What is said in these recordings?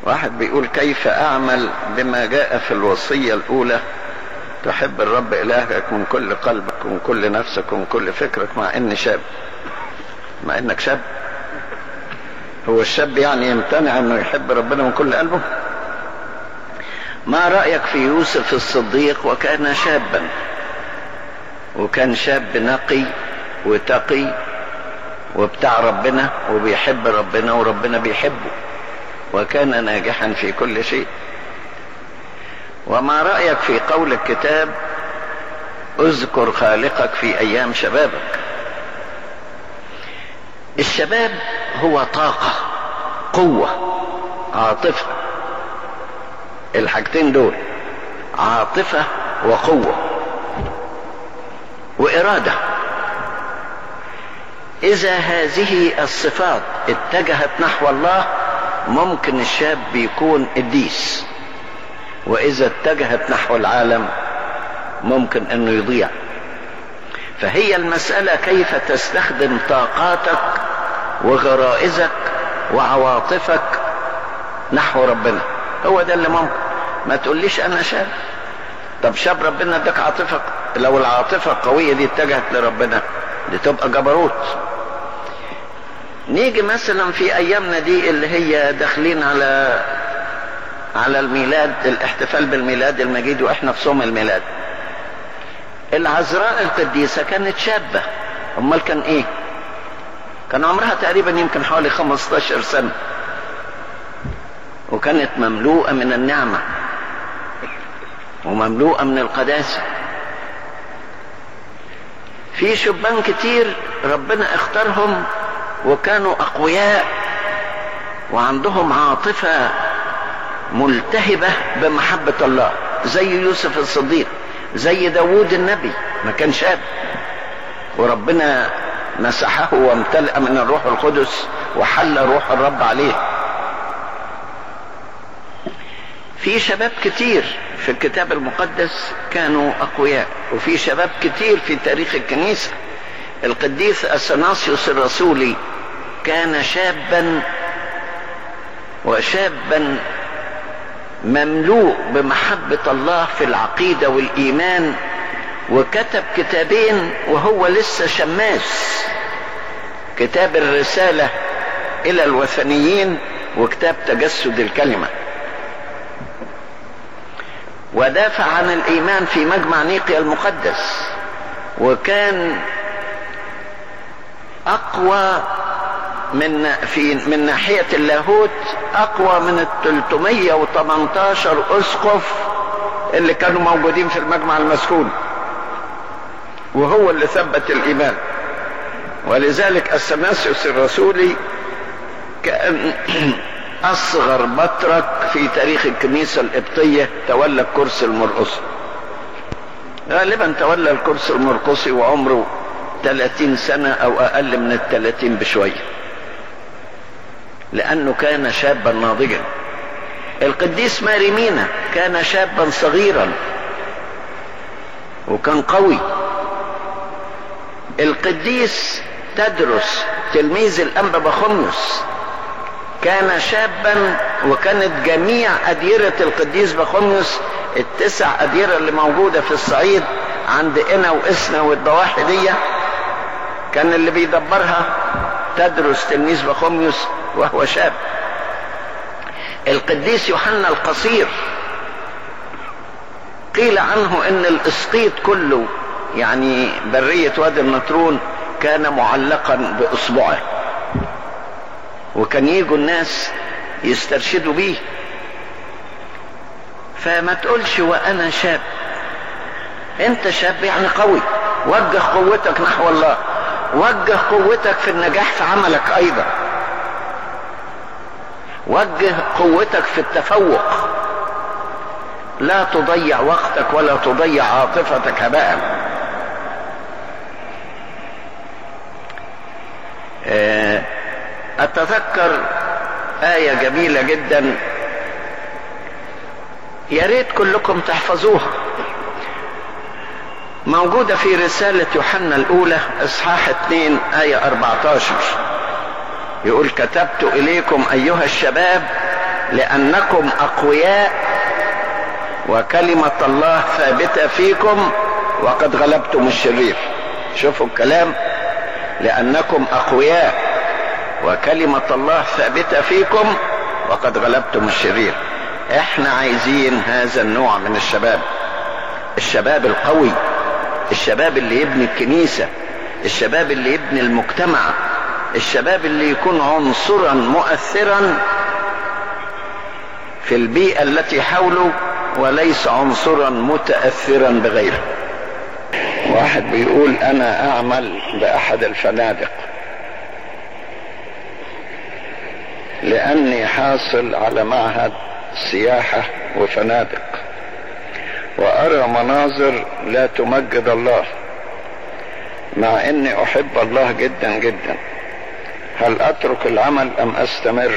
واحد بيقول كيف اعمل بما جاء في الوصية الاولى تحب الرب الهك من كل قلبك ومن كل نفسك ومن كل فكرك مع اني شاب مع انك شاب هو الشاب يعني يمتنع انه يحب ربنا من كل قلبه ما رأيك في يوسف الصديق وكان شابا وكان شاب نقي وتقي وبتاع ربنا وبيحب ربنا وربنا بيحبه وكان ناجحا في كل شيء وما رأيك في قول الكتاب اذكر خالقك في ايام شبابك الشباب هو طاقة قوة عاطفة الحاجتين دول عاطفة وقوة وإرادة إذا هذه الصفات اتجهت نحو الله ممكن الشاب يكون قديس وإذا اتجهت نحو العالم ممكن أنه يضيع فهي المسألة كيف تستخدم طاقاتك وغرائزك وعواطفك نحو ربنا هو ده اللي ممكن ما تقوليش انا شاب طب شاب ربنا اداك عاطفة لو العاطفة القوية دي اتجهت لربنا دي تبقى جبروت نيجي مثلا في ايامنا دي اللي هي داخلين على على الميلاد الاحتفال بالميلاد المجيد واحنا في صوم الميلاد العذراء القديسة كانت شابة امال كان ايه كان عمرها تقريبا يمكن حوالي 15 سنة وكانت مملوءة من النعمة ومملوءة من القداسة في شبان كتير ربنا اختارهم وكانوا اقوياء وعندهم عاطفة ملتهبة بمحبة الله زي يوسف الصديق زي داوود النبي ما كان شاب وربنا مسحه وامتلأ من الروح القدس وحل روح الرب عليه في شباب كتير في الكتاب المقدس كانوا اقوياء وفي شباب كتير في تاريخ الكنيسة القديس اثناسيوس الرسولي كان شابا وشابا مملوء بمحبة الله في العقيدة والإيمان وكتب كتابين وهو لسه شماس كتاب الرسالة إلى الوثنيين وكتاب تجسد الكلمة ودافع عن الإيمان في مجمع نيقيا المقدس وكان أقوى من في من ناحية اللاهوت أقوى من ال 318 أسقف اللي كانوا موجودين في المجمع المسكون وهو اللي ثبت الإيمان ولذلك الثناسيوس الرسولي كان أصغر بطرك في تاريخ الكنيسة القبطية تولى الكرسي المرقصي غالبا تولى الكرسي المرقصي وعمره 30 سنة أو أقل من الثلاثين بشوية لأنه كان شابا ناضجا القديس ماري مينا كان شابا صغيرا وكان قوي القديس تدرس تلميذ الأنبا بخميس كان شابا وكانت جميع أديرة القديس بخميس التسع أديرة اللي موجودة في الصعيد عند إنا وإسنا والضواحي دي كان اللي بيدبرها تدرس تلميذ بخميس وهو شاب القديس يوحنا القصير قيل عنه ان الاسقيط كله يعني برية وادي النطرون كان معلقا باصبعه وكان يجوا الناس يسترشدوا بيه فما تقولش وانا شاب انت شاب يعني قوي وجه قوتك نحو الله وجه قوتك في النجاح في عملك ايضا وجه قوتك في التفوق لا تضيع وقتك ولا تضيع عاطفتك هباء اتذكر آية جميلة جدا يا ريت كلكم تحفظوها موجودة في رسالة يوحنا الأولى إصحاح 2 آية 14 يقول كتبت إليكم أيها الشباب لأنكم أقوياء وكلمة الله ثابتة فيكم وقد غلبتم الشرير شوفوا الكلام لأنكم أقوياء وكلمة الله ثابتة فيكم وقد غلبتم الشرير احنا عايزين هذا النوع من الشباب الشباب القوي الشباب اللي يبني الكنيسة الشباب اللي يبني المجتمع الشباب اللي يكون عنصرا مؤثرا في البيئة التي حوله وليس عنصرا متأثرا بغيره واحد بيقول انا اعمل باحد الفنادق لاني حاصل على معهد سياحة وفنادق وارى مناظر لا تمجد الله مع اني احب الله جدا جدا هل اترك العمل ام استمر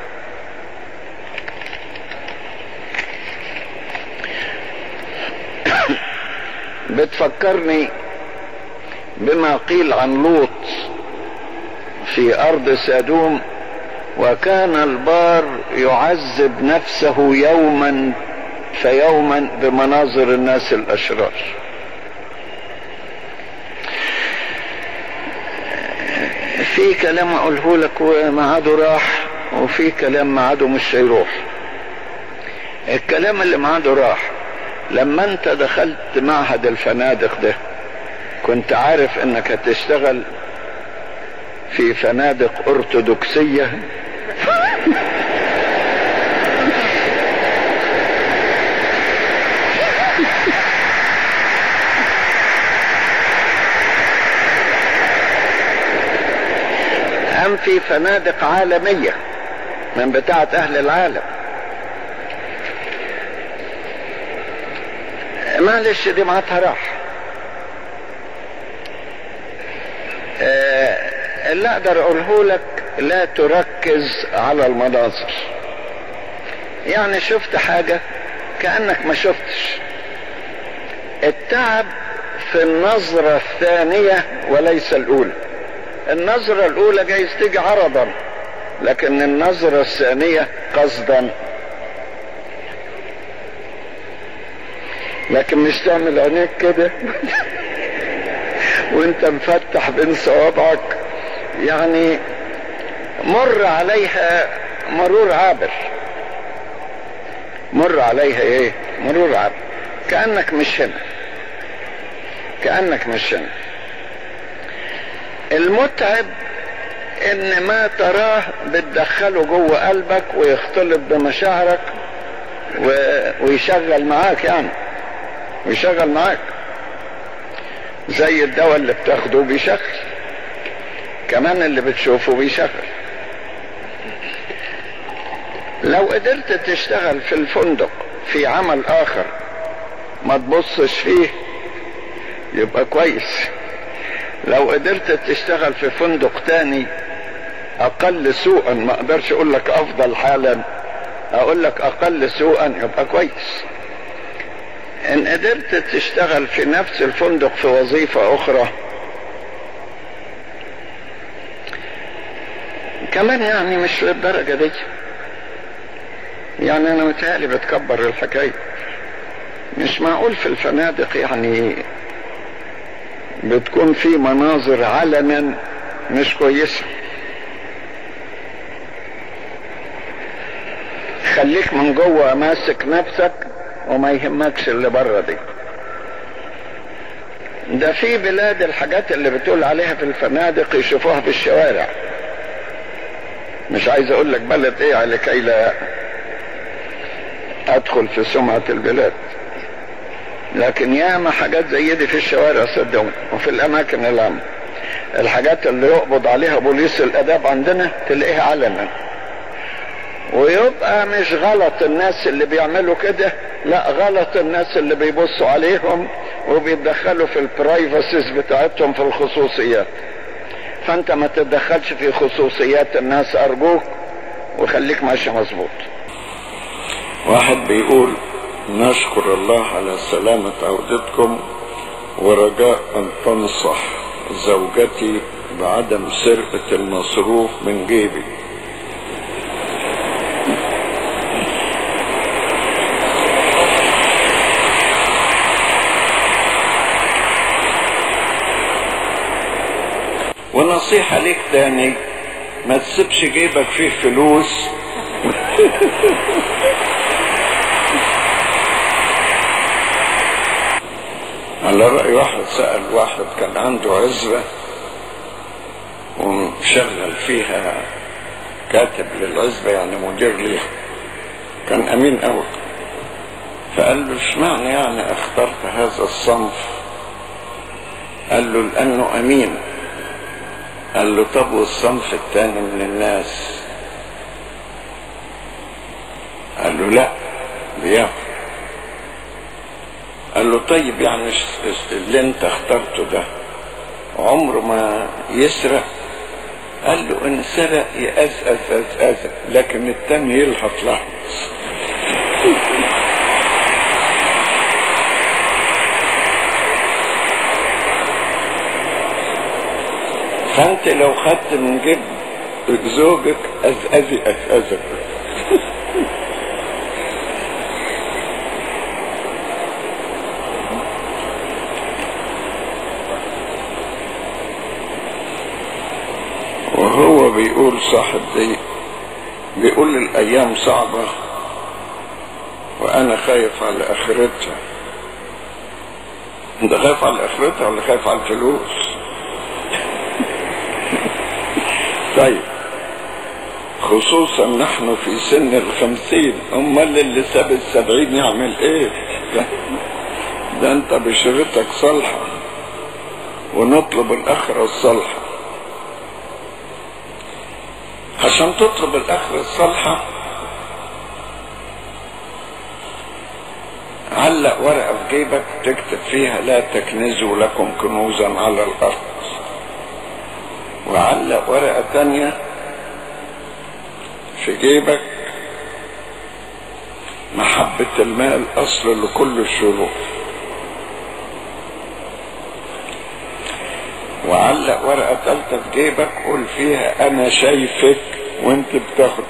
بتفكرني بما قيل عن لوط في ارض سادوم وكان البار يعذب نفسه يوما فيوما بمناظر الناس الاشرار في كلام اقوله لك وميعاده راح وفي كلام ميعاده مش هيروح الكلام اللي ميعاده راح لما انت دخلت معهد الفنادق ده كنت عارف انك هتشتغل في فنادق ارثوذكسيه ام في فنادق عالميه من بتاعه اهل العالم معلش دي معناتها راح آه اللي اقدر اقوله لك لا تركز على المناظر يعني شفت حاجة كأنك ما شفتش التعب في النظرة الثانية وليس الأولى النظرة الأولى جايز تيجي عرضا لكن النظرة الثانية قصدا لكن مش تعمل عينيك كده وانت مفتح بين صوابعك يعني مر عليها مرور عابر مر عليها ايه مرور عابر كأنك مش هنا كأنك مش هنا المتعب ان ما تراه بتدخله جوه قلبك ويختلط بمشاعرك و... ويشغل معاك يعني ويشغل معاك زي الدواء اللي بتاخده بيشغل كمان اللي بتشوفه بيشغل لو قدرت تشتغل في الفندق في عمل اخر ما تبصش فيه يبقى كويس لو قدرت تشتغل في فندق تاني اقل سوءا ما اقدرش اقول لك افضل حالا اقول لك اقل سوءا يبقى كويس ان قدرت تشتغل في نفس الفندق في وظيفة اخرى كمان يعني مش للدرجة دي يعني انا متهيألي بتكبر الحكاية مش معقول في الفنادق يعني بتكون في مناظر علنا مش كويسة خليك من جوه ماسك نفسك وما يهمكش اللي بره دي ده في بلاد الحاجات اللي بتقول عليها في الفنادق يشوفوها في الشوارع مش عايز اقول لك بلد ايه لكي لا ادخل في سمعة البلاد لكن ياما حاجات زي دي في الشوارع صدقوني وفي الاماكن العامة الحاجات اللي يقبض عليها بوليس الاداب عندنا تلاقيها علنا ويبقى مش غلط الناس اللي بيعملوا كده لا غلط الناس اللي بيبصوا عليهم وبيتدخلوا في البرايفسيز بتاعتهم في الخصوصيات فانت ما تتدخلش في خصوصيات الناس ارجوك وخليك ماشي مظبوط واحد بيقول نشكر الله على سلامة عودتكم ورجاء ان تنصح زوجتي بعدم سرقة المصروف من جيبي ونصيحة ليك تاني ما تسيبش جيبك فيه فلوس على رأي واحد سأل واحد كان عنده عزبة ومشغل فيها كاتب للعزبة يعني مدير ليها كان أمين أوي فقال له اشمعنى يعني اخترت هذا الصنف قال له لأنه أمين قال له طب والصنف التاني من الناس قال له لا بياخد قال له طيب يعني اللي انت اخترته ده عمره ما يسرق قال له ان سرق يأزأز أزأز لكن التاني يلهط لهط فانت لو خدت من جيب زوجك أزأزي أزأزك وهو بيقول صاحب دي بيقول الايام صعبة وانا خايف على اخرتها انت خايف على اخرتها ولا خايف على الفلوس طيب خصوصا نحن في سن الخمسين امال اللي ساب السبعين يعمل ايه ده, ده انت بشرتك صالحة ونطلب الاخرة الصالحة عشان تطلب الاخرة الصالحة علق ورقة في جيبك تكتب فيها لا تكنزوا لكم كنوزا على الارض وعلق ورقة تانية في جيبك محبة المال أصل لكل الشرور وعلق ورقة تالتة في جيبك قول فيها أنا شايفك وأنت بتاخد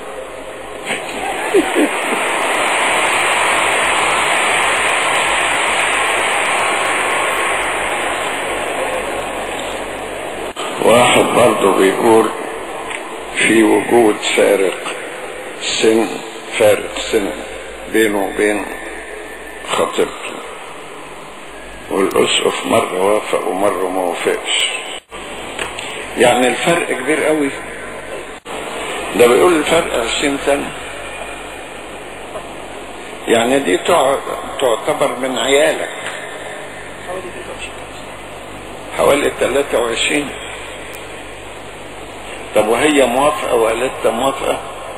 واحد برضه بيقول في وجود فارق سن فارق سن بينه وبين خطيبته والأسقف مرة وافق ومرة ما وافقش يعني الفرق كبير قوي ده بيقول الفرق عشرين سنة يعني دي تعتبر من عيالك حوالي 23 طب وهي موافقة وقالت موافقة؟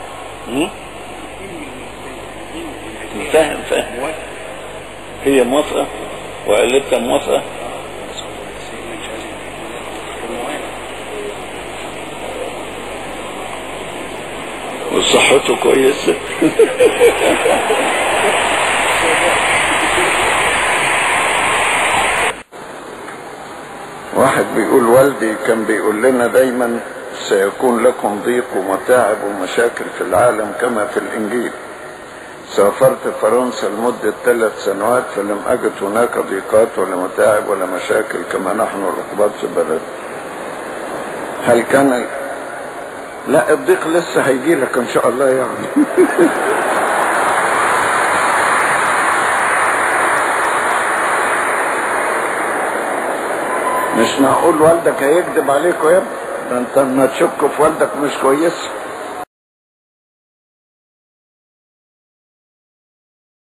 فاهم فاهم هي موافقة وقالت موافقة وصحته كويسة واحد بيقول والدي كان بيقول لنا دايما سيكون لكم ضيق ومتاعب ومشاكل في العالم كما في الإنجيل سافرت فرنسا لمدة ثلاث سنوات فلم أجد هناك ضيقات ولا متاعب ولا مشاكل كما نحن الرقبات في بلد هل كان لا الضيق لسه هيجي لك ان شاء الله يعني مش معقول والدك هيكذب عليك يا ابني ده انت ما تشك في والدك مش كويس